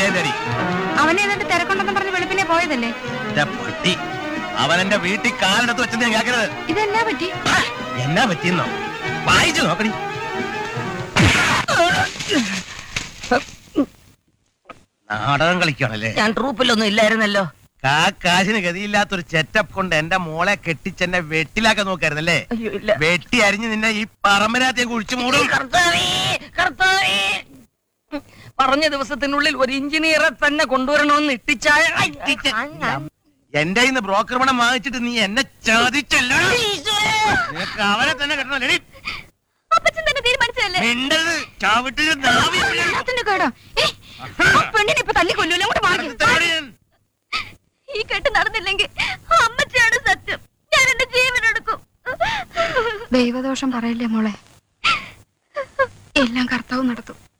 ചെയ്തടി അവനെ എന്നിട്ട് തിരക്കുണ്ടെന്ന് പറഞ്ഞ് വെളുപ്പിനെ പോയതല്ലേ എന്റെ പട്ടി അവൻ എന്റെ വീട്ടിൽ കാലെടുത്ത് വെച്ചത് ഞാൻ കേൾക്കരുത് ഇതെന്നാ പറ്റി എന്നാ പറ്റിയെന്നോ വായിച്ചു നോക്കടി നാടകം കളിക്കുകയാണല്ലേ ഞാൻ ട്രൂപ്പിലൊന്നും ഇല്ലായിരുന്നല്ലോ കാ കാശിന് ഗതിയില്ലാത്തൊരു ചെറ്റപ്പ് കൊണ്ട് എന്റെ മോളെ കെട്ടിച്ചെന്നെ വെട്ടിലാക്കാൻ നോക്കായിരുന്നല്ലേ അയ്യോ ഇല്ല വെട്ടി അരിഞ്ഞ് നിന്നെ ഈ പറമ്പനകത്തെ കുഴിച്ചു മൂടും കർത്താവേ, കർത്താവേ. പറഞ്ഞ ദിവസത്തിനുള്ളിൽ ഒരു എഞ്ചിനീയറെ തന്നെ കൊണ്ടുവരണമെന്ന് ഇട്ടിച്ചായ എന്റെ ഇന്ന് ബ്രോക്കർ പണം വാങ്ങിച്ചിട്ട് നീ എന്നെ ചതിച്ചല്ലോ നിനക്ക് അവനെ തന്നെ കെട്ടണല്ലേ അപ്പച്ചൻ തന്നെ തീരുമാനിച്ചതല്ലേ മിണ്ടരുത് ചവിട്ടിന് നാവി പിളരും. എല്ലാത്തിന്റെ കേടോ ഏ, ആ പെണ്ണിനെ ഇപ്പൊ തല്ലി കൊല്ലൂല അങ്ങോട്ട് മാറി അടുത്ത തവണ ഞാൻ ഈ കെട്ട് നടന്നില്ലെങ്കിൽ അമ്മച്ചാണ് സത്യം ഞാൻ എന്റെ ജീവൻ എടുക്കും ദൈവദോഷം പറയില്ലേ മോളെ എല്ലാം കർത്താവ് നടത്തും